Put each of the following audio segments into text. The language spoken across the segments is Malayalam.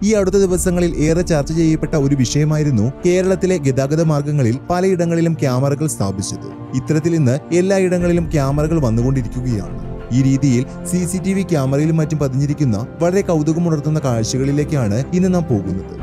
ഈ അടുത്ത ദിവസങ്ങളിൽ ഏറെ ചർച്ച ചെയ്യപ്പെട്ട ഒരു വിഷയമായിരുന്നു കേരളത്തിലെ ഗതാഗത മാർഗങ്ങളിൽ പലയിടങ്ങളിലും ക്യാമറകൾ സ്ഥാപിച്ചത് ഇത്തരത്തിൽ ഇന്ന് എല്ലായിടങ്ങളിലും ക്യാമറകൾ വന്നുകൊണ്ടിരിക്കുകയാണ് ഈ രീതിയിൽ സി സി ടി വി ക്യാമറയിലും മറ്റും പതിഞ്ഞിരിക്കുന്ന വളരെ കൗതുകമുണർത്തുന്ന കാഴ്ചകളിലേക്കാണ് ഇന്ന് നാം പോകുന്നത്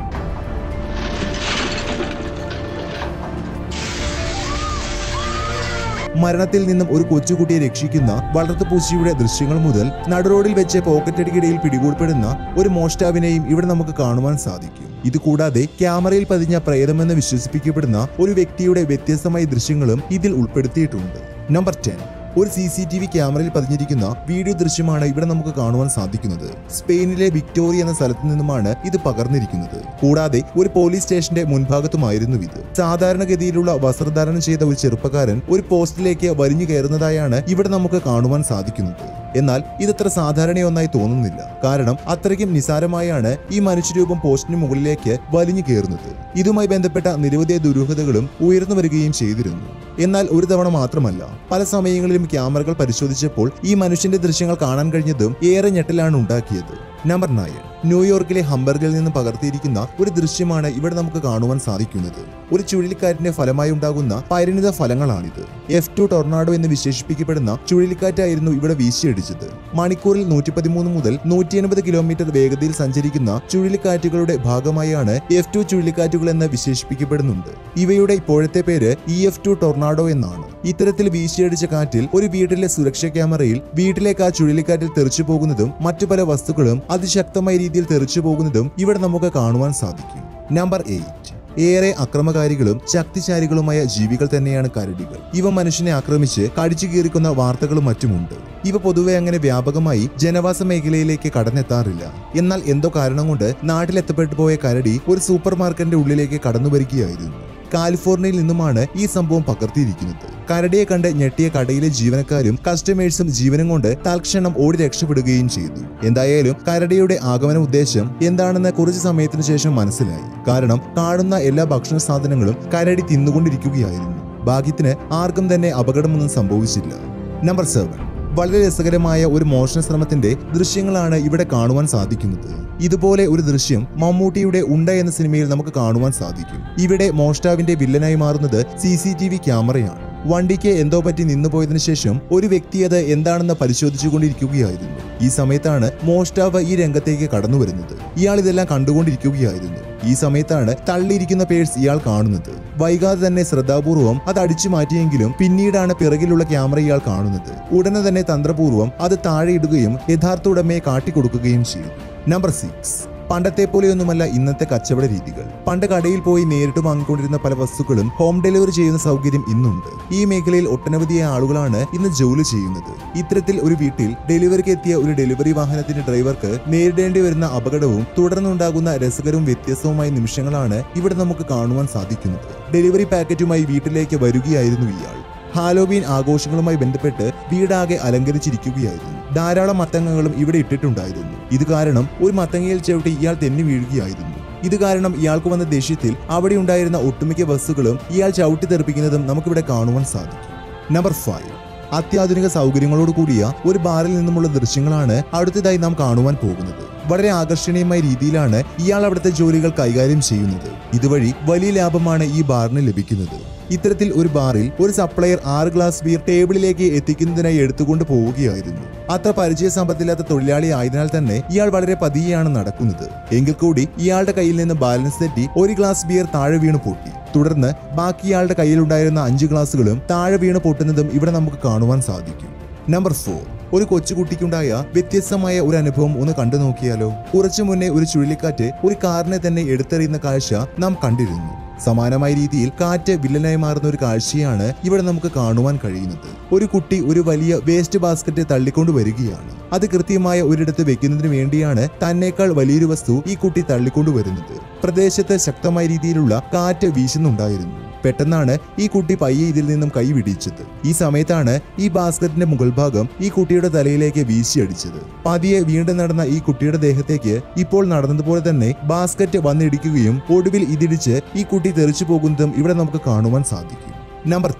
മരണത്തിൽ നിന്നും ഒരു കൊച്ചുകുട്ടിയെ രക്ഷിക്കുന്ന വളർത്തുപൂച്ചയുടെ ദൃശ്യങ്ങൾ മുതൽ നടുറോഡിൽ വെച്ച് പോക്കറ്റടിക്കിടയിൽ പിടികൂടപ്പെടുന്ന ഒരു മോഷ്ടാവിനെയും ഇവിടെ നമുക്ക് കാണുവാൻ സാധിക്കും ഇത് കൂടാതെ ക്യാമറയിൽ പതിഞ്ഞ പ്രേതമെന്ന് വിശ്വസിപ്പിക്കപ്പെടുന്ന ഒരു വ്യക്തിയുടെ വ്യത്യസ്തമായ ദൃശ്യങ്ങളും ഇതിൽ ഉൾപ്പെടുത്തിയിട്ടുണ്ട് നമ്പർ ടെൻ ഒരു സി സി ടി വി ക്യാമറയിൽ പതിഞ്ഞിരിക്കുന്ന വീഡിയോ ദൃശ്യമാണ് ഇവിടെ നമുക്ക് കാണുവാൻ സാധിക്കുന്നത് സ്പെയിനിലെ വിക്ടോറിയ എന്ന സ്ഥലത്തു നിന്നുമാണ് ഇത് പകർന്നിരിക്കുന്നത് കൂടാതെ ഒരു പോലീസ് സ്റ്റേഷന്റെ മുൻഭാഗത്തുമായിരുന്നു ഇത് സാധാരണഗതിയിലുള്ള വസ്ത്രധാരണം ചെയ്ത ഒരു ചെറുപ്പക്കാരൻ ഒരു പോസ്റ്റിലേക്ക് വലിഞ്ഞു കയറുന്നതായാണ് ഇവിടെ നമുക്ക് കാണുവാൻ സാധിക്കുന്നത് എന്നാൽ ഇതത്ര സാധാരണയൊന്നായി തോന്നുന്നില്ല കാരണം അത്രയ്ക്കും നിസാരമായാണ് ഈ മനുഷ്യരൂപം പോസ്റ്റിന് മുകളിലേക്ക് വലിഞ്ഞു കയറുന്നത് ഇതുമായി ബന്ധപ്പെട്ട നിരവധി ദുരൂഹതകളും ഉയർന്നു വരികയും ചെയ്തിരുന്നു എന്നാൽ ഒരു തവണ മാത്രമല്ല പല സമയങ്ങളിലും ക്യാമറകൾ പരിശോധിച്ചപ്പോൾ ഈ മനുഷ്യന്റെ ദൃശ്യങ്ങൾ കാണാൻ കഴിഞ്ഞതും ഏറെ ഞെട്ടലാണ് ഉണ്ടാക്കിയത് നമ്പർ നയൻ ന്യൂയോർക്കിലെ ഹംബർഗിൽ നിന്ന് പകർത്തിയിരിക്കുന്ന ഒരു ദൃശ്യമാണ് ഇവിടെ നമുക്ക് കാണുവാൻ സാധിക്കുന്നത് ഒരു ചുഴലിക്കാറ്റിന്റെ ഫലമായി ഉണ്ടാകുന്ന പരിണിത ഫലങ്ങളാണിത് എഫ് ടു ടൊർണാഡോ എന്ന് വിശേഷിപ്പിക്കപ്പെടുന്ന ചുഴലിക്കാറ്റായിരുന്നു ഇവിടെ വീശിയടിച്ചത് മണിക്കൂറിൽ നൂറ്റി പതിമൂന്ന് മുതൽ നൂറ്റി എൺപത് കിലോമീറ്റർ വേഗതയിൽ സഞ്ചരിക്കുന്ന ചുഴലിക്കാറ്റുകളുടെ ഭാഗമായാണ് എഫ് ടു ചുഴലിക്കാറ്റുകൾ എന്ന് വിശേഷിപ്പിക്കപ്പെടുന്നുണ്ട് ഇവയുടെ ഇപ്പോഴത്തെ പേര് ഇ എഫ് ടു ടൊർണാഡോ എന്നാണ് ഇത്തരത്തിൽ വീശിയടിച്ച കാറ്റിൽ ഒരു വീട്ടിലെ സുരക്ഷാ ക്യാമറയിൽ വീട്ടിലേക്ക് ആ ചുഴലിക്കാറ്റിൽ തെറിച്ചു പോകുന്നതും മറ്റു പല വസ്തുക്കളും അതിശക്തമായ രീതിയിൽ തെറിച്ചു പോകുന്നതും ഇവിടെ നമുക്ക് കാണുവാൻ സാധിക്കും നമ്പർ എയ്റ്റ് ഏറെ അക്രമകാരികളും ശക്തിശാലികളുമായ ജീവികൾ തന്നെയാണ് കരടികൾ ഇവ മനുഷ്യനെ ആക്രമിച്ച് കടിച്ചു കീറിക്കുന്ന വാർത്തകളും മറ്റുമുണ്ട് ഇവ പൊതുവെ അങ്ങനെ വ്യാപകമായി ജനവാസ മേഖലയിലേക്ക് കടന്നെത്താറില്ല എന്നാൽ എന്തോ കാരണം കൊണ്ട് നാട്ടിലെത്തപ്പെട്ടു പോയ കരടി ഒരു സൂപ്പർ മാർക്കറ്റിന്റെ ഉള്ളിലേക്ക് കടന്നു വരികയായിരുന്നു കാലിഫോർണിയയിൽ നിന്നുമാണ് ഈ സംഭവം പകർത്തിയിരിക്കുന്നത് കരടിയെ കണ്ട് ഞെട്ടിയ കടയിലെ ജീവനക്കാരും കസ്റ്റമേഴ്സും ജീവനം കൊണ്ട് തൽക്ഷണം ഓടി രക്ഷപ്പെടുകയും ചെയ്തു എന്തായാലും കരടിയുടെ ആഗമന ഉദ്ദേശം എന്താണെന്ന് കുറച്ചു സമയത്തിനു ശേഷം മനസ്സിലായി കാരണം കാണുന്ന എല്ലാ ഭക്ഷണ സാധനങ്ങളും കരടി തിന്നുകൊണ്ടിരിക്കുകയായിരുന്നു ഭാഗ്യത്തിന് ആർക്കും തന്നെ അപകടമൊന്നും സംഭവിച്ചില്ല നമ്പർ സെവൻ വളരെ രസകരമായ ഒരു മോഷണ ശ്രമത്തിന്റെ ദൃശ്യങ്ങളാണ് ഇവിടെ കാണുവാൻ സാധിക്കുന്നത് ഇതുപോലെ ഒരു ദൃശ്യം മമ്മൂട്ടിയുടെ ഉണ്ട എന്ന സിനിമയിൽ നമുക്ക് കാണുവാൻ സാധിക്കും ഇവിടെ മോഷ്ടാവിന്റെ വില്ലനായി മാറുന്നത് സി സി ടി വി ക്യാമറയാണ് വണ്ടിക്ക് എന്തോ പറ്റി നിന്നുപോയതിനു ശേഷം ഒരു വ്യക്തി അത് എന്താണെന്ന് പരിശോധിച്ചുകൊണ്ടിരിക്കുകയായിരുന്നു ഈ സമയത്താണ് മോഷ്ടാവ് ഈ രംഗത്തേക്ക് കടന്നു വരുന്നത് ഇയാൾ ഇതെല്ലാം കണ്ടുകൊണ്ടിരിക്കുകയായിരുന്നു ഈ സമയത്താണ് തള്ളിയിരിക്കുന്ന പേഴ്സ് ഇയാൾ കാണുന്നത് വൈകാതെ തന്നെ ശ്രദ്ധാപൂർവം അത് അടിച്ചു മാറ്റിയെങ്കിലും പിന്നീടാണ് പിറകിലുള്ള ക്യാമറ ഇയാൾ കാണുന്നത് ഉടനെ തന്നെ തന്ത്രപൂർവ്വം അത് താഴെ ഇടുകയും യഥാർത്ഥ ഉടമയെ കാട്ടിക്കൊടുക്കുകയും ചെയ്തു നമ്പർ സിക്സ് പണ്ടത്തെ പോലെയൊന്നുമല്ല ഇന്നത്തെ കച്ചവട രീതികൾ പണ്ട് കടയിൽ പോയി നേരിട്ട് വാങ്ങിക്കൊണ്ടിരുന്ന പല വസ്തുക്കളും ഹോം ഡെലിവറി ചെയ്യുന്ന സൗകര്യം ഇന്നുണ്ട് ഈ മേഖലയിൽ ഒട്ടനവധിയായ ആളുകളാണ് ഇന്ന് ജോലി ചെയ്യുന്നത് ഇത്തരത്തിൽ ഒരു വീട്ടിൽ ഡെലിവറിക്ക് എത്തിയ ഒരു ഡെലിവറി വാഹനത്തിന്റെ ഡ്രൈവർക്ക് നേരിടേണ്ടി വരുന്ന അപകടവും തുടർന്നുണ്ടാകുന്ന രസകരവും വ്യത്യസ്തവുമായ നിമിഷങ്ങളാണ് ഇവിടെ നമുക്ക് കാണുവാൻ സാധിക്കുന്നത് ഡെലിവറി പാക്കറ്റുമായി വീട്ടിലേക്ക് വരികയായിരുന്നു ഇയാൾ ഹാലോവീൻ ആഘോഷങ്ങളുമായി ബന്ധപ്പെട്ട് വീടാകെ അലങ്കരിച്ചിരിക്കുകയായിരുന്നു ധാരാളം മത്തങ്ങകളും ഇവിടെ ഇട്ടിട്ടുണ്ടായിരുന്നു ഇത് കാരണം ഒരു മത്തങ്ങയിൽ ചവിട്ടി ഇയാൾ തെന്നി വീഴുകയായിരുന്നു ഇത് കാരണം ഇയാൾക്ക് വന്ന ദേഷ്യത്തിൽ അവിടെ ഉണ്ടായിരുന്ന ഒട്ടുമിക്ക വസ്തുക്കളും ഇയാൾ ചവിട്ടി തെറിപ്പിക്കുന്നതും നമുക്കിവിടെ കാണുവാൻ സാധിക്കും നമ്പർ ഫൈവ് അത്യാധുനിക സൗകര്യങ്ങളോട് കൂടിയ ഒരു ബാറിൽ നിന്നുമുള്ള ദൃശ്യങ്ങളാണ് അടുത്തതായി നാം കാണുവാൻ പോകുന്നത് വളരെ ആകർഷണീയമായ രീതിയിലാണ് ഇയാൾ അവിടുത്തെ ജോലികൾ കൈകാര്യം ചെയ്യുന്നത് ഇതുവഴി വലിയ ലാഭമാണ് ഈ ബാറിന് ലഭിക്കുന്നത് ഇത്തരത്തിൽ ഒരു ബാറിൽ ഒരു സപ്ലയർ ആറ് ഗ്ലാസ് ബീർ ടേബിളിലേക്ക് എത്തിക്കുന്നതിനായി എടുത്തുകൊണ്ട് പോവുകയായിരുന്നു അത്ര പരിചയ സമ്പത്തില്ലാത്ത തൊഴിലാളി ആയതിനാൽ തന്നെ ഇയാൾ വളരെ പതിയെയാണ് നടക്കുന്നത് എങ്കിൽ കൂടി ഇയാളുടെ കയ്യിൽ നിന്ന് ബാലൻസ് തെറ്റി ഒരു ഗ്ലാസ് ബിയർ താഴെ വീണ് പൊട്ടി തുടർന്ന് ബാക്കി ഇയാളുടെ കയ്യിലുണ്ടായിരുന്ന അഞ്ച് ഗ്ലാസുകളും താഴെ വീണ് പൊട്ടുന്നതും ഇവിടെ നമുക്ക് കാണുവാൻ സാധിക്കും നമ്പർ ഫോർ ഒരു കൊച്ചുകുട്ടിക്കുണ്ടായ വ്യത്യസ്തമായ ഒരു അനുഭവം ഒന്ന് കണ്ടു നോക്കിയാലോ കുറച്ചു മുന്നേ ഒരു ചുഴലിക്കാറ്റ് ഒരു കാറിനെ തന്നെ എടുത്തെറിയുന്ന കാഴ്ച നാം കണ്ടിരുന്നു സമാനമായ രീതിയിൽ കാറ്റ് വില്ലനായി മാറുന്ന ഒരു കാഴ്ചയാണ് ഇവിടെ നമുക്ക് കാണുവാൻ കഴിയുന്നത് ഒരു കുട്ടി ഒരു വലിയ വേസ്റ്റ് ബാസ്ക്കറ്റ് തള്ളിക്കൊണ്ട് വരികയാണ് അത് കൃത്യമായ ഒരിടത്ത് വെക്കുന്നതിന് വേണ്ടിയാണ് തന്നേക്കാൾ വലിയൊരു വസ്തു ഈ കുട്ടി തള്ളിക്കൊണ്ടു വരുന്നത് പ്രദേശത്ത് ശക്തമായ രീതിയിലുള്ള കാറ്റ് വീശുന്നുണ്ടായിരുന്നു പെട്ടെന്നാണ് ഈ കുട്ടി പയ്യെ ഇതിൽ നിന്നും കൈ വിടിച്ചത് ഈ സമയത്താണ് ഈ ബാസ്ക്കറ്റിന്റെ മുകൾ ഭാഗം ഈ കുട്ടിയുടെ തലയിലേക്ക് വീശിയടിച്ചത് പതിയെ വീണ്ടും നടന്ന ഈ കുട്ടിയുടെ ദേഹത്തേക്ക് ഇപ്പോൾ നടന്നതുപോലെ തന്നെ ബാസ്ക്കറ്റ് വന്നിടിക്കുകയും ഒടുവിൽ ഇതിടിച്ച് ഈ കുട്ടി തെറിച്ചു പോകുന്നതും ഇവിടെ നമുക്ക് കാണുവാൻ സാധിക്കും നമ്പർ ത്രീ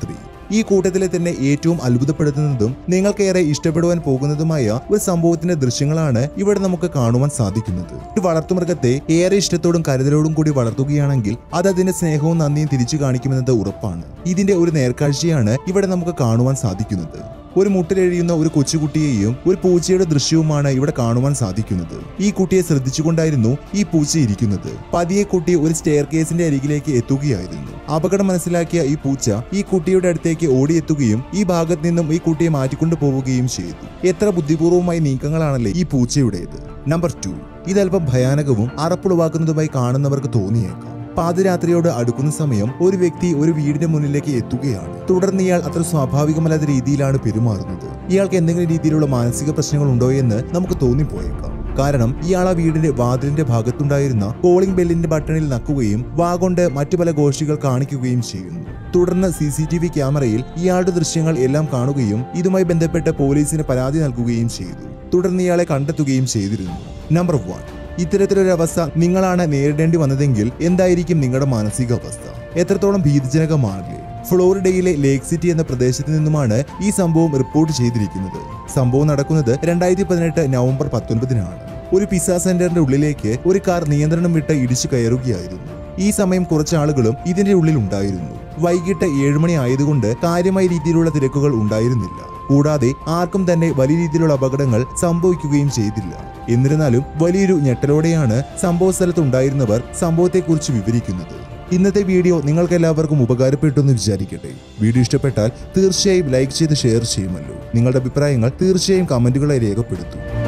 ഈ കൂട്ടത്തിലെ തന്നെ ഏറ്റവും അത്ഭുതപ്പെടുത്തുന്നതും നിങ്ങൾക്കേറെ ഇഷ്ടപ്പെടുവാൻ പോകുന്നതുമായ ഒരു സംഭവത്തിന്റെ ദൃശ്യങ്ങളാണ് ഇവിടെ നമുക്ക് കാണുവാൻ സാധിക്കുന്നത് ഒരു വളർത്തുമൃഗത്തെ ഏറെ ഇഷ്ടത്തോടും കരുതലോടും കൂടി വളർത്തുകയാണെങ്കിൽ അത് അതിന്റെ സ്നേഹവും നന്ദിയും തിരിച്ചു കാണിക്കുമെന്നത് ഉറപ്പാണ് ഇതിന്റെ ഒരു നേർക്കാഴ്ചയാണ് ഇവിടെ നമുക്ക് കാണുവാൻ സാധിക്കുന്നത് ഒരു മുട്ടിലെഴിയുന്ന ഒരു കൊച്ചുകുട്ടിയെയും ഒരു പൂച്ചയുടെ ദൃശ്യവുമാണ് ഇവിടെ കാണുവാൻ സാധിക്കുന്നത് ഈ കുട്ടിയെ ശ്രദ്ധിച്ചുകൊണ്ടായിരുന്നു ഈ പൂച്ച ഇരിക്കുന്നത് പതിയെ കുട്ടി ഒരു സ്റ്റെയർ കേസിന്റെ അരികിലേക്ക് എത്തുകയായിരുന്നു അപകടം മനസ്സിലാക്കിയ ഈ പൂച്ച ഈ കുട്ടിയുടെ അടുത്തേക്ക് ഓടിയെത്തുകയും ഈ ഭാഗത്ത് നിന്നും ഈ കുട്ടിയെ മാറ്റിക്കൊണ്ടു പോവുകയും ചെയ്തു എത്ര ബുദ്ധിപൂർവമായ നീക്കങ്ങളാണല്ലേ ഈ പൂച്ചയുടേത് നമ്പർ ടു ഇതല്പം ഭയാനകവും അറപ്പുളവാക്കുന്നതുമായി കാണുന്നവർക്ക് തോന്നിയേക്കാം പാതിരാത്രിയോട് അടുക്കുന്ന സമയം ഒരു വ്യക്തി ഒരു വീടിന്റെ മുന്നിലേക്ക് എത്തുകയാണ് തുടർന്ന് ഇയാൾ അത്ര സ്വാഭാവികമല്ലാത്ത രീതിയിലാണ് പെരുമാറുന്നത് ഇയാൾക്ക് എന്തെങ്കിലും രീതിയിലുള്ള മാനസിക പ്രശ്നങ്ങൾ ഉണ്ടോ എന്ന് നമുക്ക് തോന്നിപ്പോയേക്കാം കാരണം ഇയാൾ ആ വീടിന്റെ വാതിലിന്റെ ഭാഗത്തുണ്ടായിരുന്ന കോളിംഗ് ബെല്ലിന്റെ ബട്ടണിൽ നക്കുകയും വാ കൊണ്ട് മറ്റു പല ഗോഷ്ഠികൾ കാണിക്കുകയും ചെയ്യുന്നു തുടർന്ന് സി സി ടി വി ക്യാമറയിൽ ഇയാളുടെ ദൃശ്യങ്ങൾ എല്ലാം കാണുകയും ഇതുമായി ബന്ധപ്പെട്ട് പോലീസിന് പരാതി നൽകുകയും ചെയ്തു തുടർന്ന് ഇയാളെ കണ്ടെത്തുകയും ചെയ്തിരുന്നു നമ്പർ വൺ ഇത്തരത്തിലൊരു അവസ്ഥ നിങ്ങളാണ് നേരിടേണ്ടി വന്നതെങ്കിൽ എന്തായിരിക്കും നിങ്ങളുടെ മാനസികാവസ്ഥ എത്രത്തോളം ഭീതിജനകമാണില്ലേ ഫ്ലോറിഡയിലെ ലേക്ക് സിറ്റി എന്ന പ്രദേശത്ത് നിന്നുമാണ് ഈ സംഭവം റിപ്പോർട്ട് ചെയ്തിരിക്കുന്നത് സംഭവം നടക്കുന്നത് രണ്ടായിരത്തി പതിനെട്ട് നവംബർ പത്തൊൻപതിനാണ് ഒരു പിസ്സ സെന്ററിന്റെ ഉള്ളിലേക്ക് ഒരു കാർ നിയന്ത്രണം വിട്ട് ഇടിച്ചു കയറുകയായിരുന്നു ഈ സമയം കുറച്ച് ആളുകളും ഇതിന്റെ ഉള്ളിൽ ഉണ്ടായിരുന്നു വൈകിട്ട് ഏഴുമണി ആയതുകൊണ്ട് കാര്യമായ രീതിയിലുള്ള തിരക്കുകൾ ഉണ്ടായിരുന്നില്ല കൂടാതെ ആർക്കും തന്നെ വലിയ രീതിയിലുള്ള അപകടങ്ങൾ സംഭവിക്കുകയും ചെയ്തില്ല എന്നിരുന്നാലും വലിയൊരു ഞെട്ടലോടെയാണ് സംഭവ സ്ഥലത്ത് ഉണ്ടായിരുന്നവർ സംഭവത്തെക്കുറിച്ച് വിവരിക്കുന്നത് ഇന്നത്തെ വീഡിയോ നിങ്ങൾക്ക് എല്ലാവർക്കും ഉപകാരപ്പെട്ടു എന്ന് വിചാരിക്കട്ടെ വീഡിയോ ഇഷ്ടപ്പെട്ടാൽ തീർച്ചയായും ലൈക്ക് ചെയ്ത് ഷെയർ ചെയ്യുമല്ലോ നിങ്ങളുടെ അഭിപ്രായങ്ങൾ തീർച്ചയായും കമന്റുകളായി രേഖപ്പെടുത്തും